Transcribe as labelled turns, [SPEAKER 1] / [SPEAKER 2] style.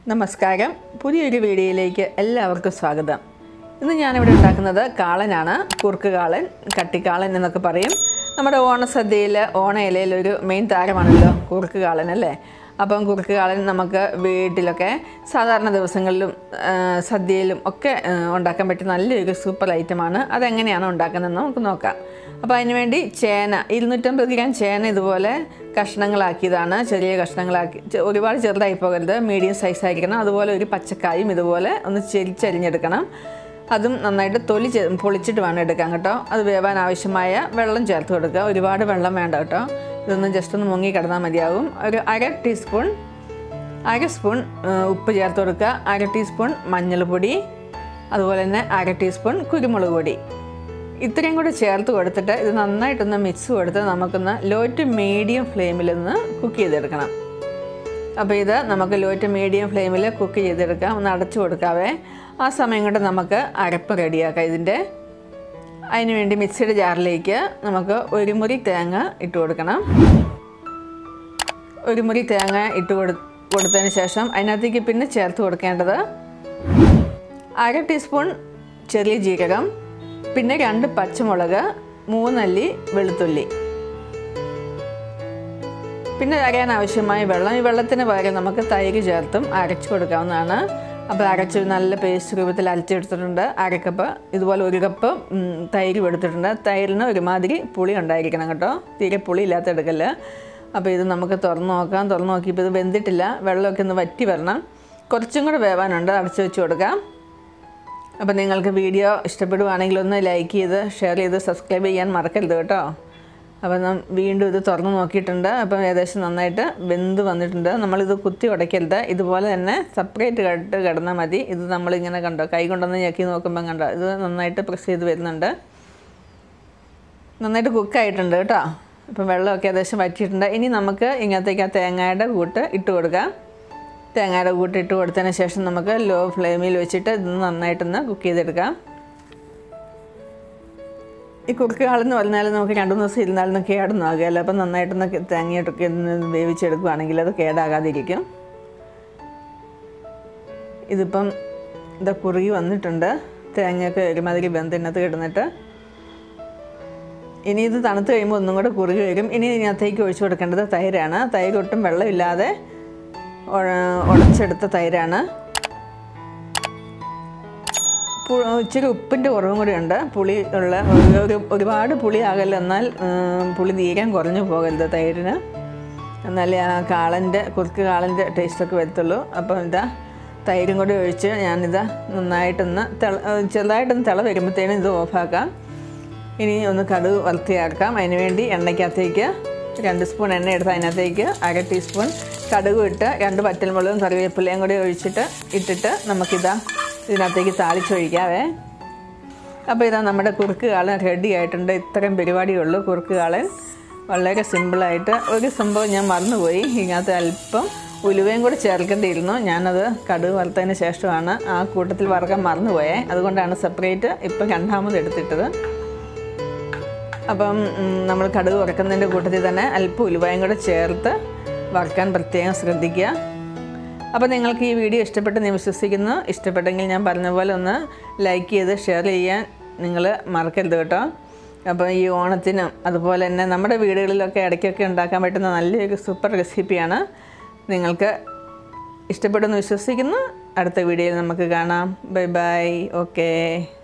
[SPEAKER 1] നമസ്കാരം പുതിയൊരു വീഡിയോയിലേക്ക് എല്ലാവർക്കും സ്വാഗതം ഇന്ന് ഞാനിവിടെ ഉണ്ടാക്കുന്നത് കാളനാണ് കുറുക്ക് കാളൻ കട്ടിക്കാളൻ എന്നൊക്കെ പറയും നമ്മുടെ ഓണസദ്യയിൽ ഓണ ഇലയിൽ ഒരു മെയിൻ താരമാണല്ലോ കുറുക്ക് കാളൻ അല്ലേ അപ്പം കുറുക്ക് കാളൻ നമുക്ക് വീട്ടിലൊക്കെ സാധാരണ ദിവസങ്ങളിലും ആ, സദ്യയിലും ഒക്കെ ആ, ഉണ്ടാക്കാൻ പറ്റിയ നല്ലൊരു സൂപ്പർ ഐറ്റമാണ് അതെങ്ങനെയാണ് ഉണ്ടാക്കുന്നതെന്ന് നമുക്ക് നോക്കാം അപ്പോൾ അതിനുവേണ്ടി ചേന ഇരുന്നൂറ്റമ്പത് ഗ്രാം ചേന ഇതുപോലെ കഷ്ണങ്ങളാക്കിയതാണ് ചെറിയ കഷ്ണങ്ങളാക്കി ചെ- ഒരുപാട് ചെറുതായി പോകരുത് മീഡിയം സൈസ് ആയിരിക്കണം അതുപോലെ ഒരു പച്ചക്കായും ഇതുപോലെ ഒന്ന് ചെരിച്ചരിഞ്ഞെടുക്കണം അതും നന്നായിട്ട് തൊലി ചെ- പൊളിച്ചിട്ട് വേണം എടുക്കാൻ കേട്ടോ അത് വേവാൻ ആവശ്യമായ വെള്ളം ചേർത്ത് കൊടുക്കുക ഒരുപാട് വെള്ളം വേണ്ട കേട്ടോ ഇതൊന്ന് ജസ്റ്റ് ഒന്ന് മുങ്ങി കിടന്നാൽ മതിയാവും ഒരു അര ടീസ്പൂൺ അര സ്പൂൺ ആ, ഉപ്പ് ചേർത്ത് കൊടുക്കുക അര ടീസ്പൂൺ മഞ്ഞൾപ്പൊടി അതുപോലെ തന്നെ അര ടീസ്പൂൺ കുരുമുളക് പൊടി ഇത്രയും കൂടി ചേർത്ത് കൊടുത്തിട്ട് ഇത് നന്നായിട്ടൊന്ന് മിക്സ് കൊടുത്ത് നമുക്കൊന്ന് ലോ ടു മീഡിയം ഫ്ലെയിമിൽ ഒന്ന് കുക്ക് ചെയ്തെടുക്കണം അപ്പോൾ ഇത് നമുക്ക് ലോ ടു മീഡിയം ഫ്ലെയിമിൽ കുക്ക് ചെയ്തെടുക്കാം ഒന്ന് അടച്ചു കൊടുക്കാവേ ആ സമയം കൊണ്ട് നമുക്ക് അരപ്പ് റെഡിയാക്കാം ഇതിൻ്റെ അതിന് വേണ്ടി മിക്സിയുടെ ജാറിലേക്ക് നമുക്ക് ഒരു മുറി തേങ്ങ ഇട്ട് കൊടുക്കണം ഒരു മുറി തേങ്ങ ഇട്ട് കൊടു കൊടുത്തതിന് ശേഷം അതിനകത്തേക്ക് പിന്നെ ചേർത്ത് കൊടുക്കേണ്ടത് അര ടീസ്പൂൺ ചെറിയ ജീരകം പിന്നെ രണ്ട് പച്ചമുളക് മൂന്നല്ലി വെളുത്തുള്ളി പിന്നെ അരയാൻ ആവശ്യമായ വെള്ളം ഈ വെള്ളത്തിന് പകരം നമുക്ക് തൈര് ചേർത്തും അരച്ചു കൊടുക്കാവുന്നതാണ് അപ്പോൾ അരച്ച് നല്ല പേസ്റ്റ് രൂപത്തിൽ അരച്ചെടുത്തിട്ടുണ്ട് അരക്കപ്പ് ഇതുപോലെ ഒരു കപ്പ് ഉം, തൈര് എടുത്തിട്ടുണ്ട് തൈരിന് ഒരുമാതിരി പുളി ഉണ്ടായിരിക്കണം കേട്ടോ തീരെ പുളി ഇല്ലാത്ത എടുക്കല് അപ്പോൾ ഇത് നമുക്ക് തുറന്ന് നോക്കാം തുറന്ന് നോക്കിയപ്പോൾ ഇത് വെന്തിട്ടില്ല വെള്ളമൊക്കെ ഒന്ന് വറ്റി വരണം കുറച്ചും കൂടെ വേവാനുണ്ട് അടച്ചു വെച്ച് കൊടുക്കാം അപ്പോൾ നിങ്ങൾക്ക് വീഡിയോ ഇഷ്ടപ്പെടുവാണെങ്കിൽ ഒന്ന് ലൈക്ക് ചെയ്ത് ഷെയർ ചെയ്ത് സബ്സ്ക്രൈബ് ചെയ്യാൻ മറക്കരുത് കേട്ടോ അപ്പോൾ നാം വീണ്ടും ഇത് തുറന്ന് നോക്കിയിട്ടുണ്ട് അപ്പം ഏകദേശം നന്നായിട്ട് വെന്ത് വന്നിട്ടുണ്ട് നമ്മളിത് കുത്തി ഉടയ്ക്കരുത് ഇതുപോലെ തന്നെ സെപ്പറേറ്റ് കട്ട് കിടന്നാൽ മതി ഇത് നമ്മളിങ്ങനെ കണ്ടോ കൈ കൊണ്ടൊന്ന് ഞെക്കി നോക്കുമ്പം കണ്ടോ ഇത് നന്നായിട്ട് പ്രസ് ചെയ്ത് വരുന്നുണ്ട് നന്നായിട്ട് കുക്കായിട്ടുണ്ട് കേട്ടോ ഇപ്പം വെള്ളമൊക്കെ ഏകദേശം വറ്റിയിട്ടുണ്ട് ഇനി നമുക്ക് ഇങ്ങനത്തേക്ക് ആ തേങ്ങയുടെ കൂട്ട് ഇട്ട് കൊടുക്കാം തേങ്ങയുടെ കൂട്ട് ഇട്ട് കൊടുത്തതിന് ശേഷം നമുക്ക് ലോ ഫ്ലെയിമിൽ വെച്ചിട്ട് ഇത് നന്നായിട്ടൊന്ന് കുക്ക് ചെയ്തെടുക്കാം ഈ കുറുക്ക് കാളെന്ന് പറഞ്ഞാൽ നമുക്ക് രണ്ട് മൂന്ന് ദിവസം ഇരുന്നാലൊന്നും കേടൊന്നും ആകുകയല്ല അപ്പം നന്നായിട്ടൊന്ന് തേങ്ങയിട്ടൊക്കെ ഒന്ന് വേവിച്ചെടുക്കുകയാണെങ്കിൽ അത് കേടാകാതിരിക്കും ഇതിപ്പം ഇത് കുറുകി വന്നിട്ടുണ്ട് തേങ്ങയൊക്കെ ഒരുമാതിരി വെന്തിനകത്ത് കിടന്നിട്ട് ഇനി ഇത് തണുത്ത് കഴിയുമ്പോൾ ഒന്നും കൂടെ കുറുകി വരും ഇനി ഇതിനകത്തേക്ക് ഒഴിച്ചു കൊടുക്കേണ്ടത് തൈരാണ് തൈര് ഒട്ടും വെള്ളമില്ലാതെ ഉഴ- ഉടച്ചെടുത്ത തൈരാണ് പു- ഇച്ചിരി ഉപ്പിൻ്റെ കുറവും കൂടി ഉണ്ട് പുളി ഉള്ള ഒരു- ഒരു ഒരുപാട് പുളി ആകല്ല എന്നാൽ ഉം, പുളി തീരാൻ കുറഞ്ഞു പോകരുത് തൈരിന് എന്നാലേ ആ കാളൻ്റെ കുറുക്ക് കാളൻ്റെ ടേസ്റ്റൊക്കെ വരത്തുള്ളൂ അപ്പം ഇതാ തൈരും കൂടി ഒഴിച്ച് ഞാനിതാ നന്നായിട്ടൊന്ന് തിള ചെറുതായിട്ടൊന്ന് തിള വരുമ്പോഴത്തേനും ഇത് ഓഫാക്കാം ഇനി ഒന്ന് കടുക് വറുത്തിയാക്കാം അതിന് വേണ്ടി എണ്ണയ്ക്കകത്തേക്ക് രണ്ട് സ്പൂൺ എണ്ണ എടുത്ത് അതിനകത്തേക്ക് അര ടീസ്പൂൺ കടുക് ഇട്ട് രണ്ട് വറ്റൽമുളകും കറിവേപ്പിലയും കൂടി ഒഴിച്ചിട്ട് ഇട്ടിട്ട് നമുക്കിതാ ഇതിനകത്തേക്ക് താളിച്ചൊഴിക്കാവേ അപ്പോൾ ഇതാ നമ്മുടെ കുറുക്ക് കാളൻ റെഡി ആയിട്ടുണ്ട് ഇത്രയും പരിപാടിയുള്ളൂ കുറുക്ക് കാളൻ വളരെ സിമ്പിളായിട്ട് ഒരു സംഭവം ഞാൻ മറന്നുപോയി ഇതിനകത്ത് അല്പം ഉലുവയും കൂടി ചേർക്കേണ്ടിയിരുന്നു ഞാനത് കടുക് വറുത്തതിന് ശേഷമാണ് ആ കൂട്ടത്തിൽ വറുക്കാൻ മറന്നുപോയേ അതുകൊണ്ടാണ് സെപ്പറേറ്റ് ഇപ്പം രണ്ടാമത് എടുത്തിട്ടത് അപ്പം ഉം, നമ്മൾ കടുക് വറക്കുന്നതിൻ്റെ കൂട്ടത്തിൽ തന്നെ അല്പം ഉലുവയും കൂടെ ചേർത്ത് വറുക്കാൻ പ്രത്യേകം ശ്രദ്ധിക്കുക അപ്പോൾ നിങ്ങൾക്ക് ഈ വീഡിയോ ഇഷ്ടപ്പെട്ട് ഞാൻ വിശ്വസിക്കുന്നു ഇഷ്ടപ്പെട്ടെങ്കിൽ ഞാൻ പറഞ്ഞ പോലെ ഒന്ന് ലൈക്ക് ചെയ്ത് ഷെയർ ചെയ്യാൻ നിങ്ങൾ മറക്കരുത് കേട്ടോ അപ്പോൾ ഈ ഓണത്തിനും അതുപോലെ തന്നെ നമ്മുടെ വീടുകളിലൊക്കെ ഇടയ്ക്കൊക്കെ ഉണ്ടാക്കാൻ പറ്റുന്ന നല്ലൊരു സൂപ്പർ റെസിപ്പിയാണ് നിങ്ങൾക്ക് ഇഷ്ടപ്പെടുമെന്ന് വിശ്വസിക്കുന്നു അടുത്ത വീഡിയോയിൽ നമുക്ക് കാണാം ബൈ ബൈ ഓക്കേ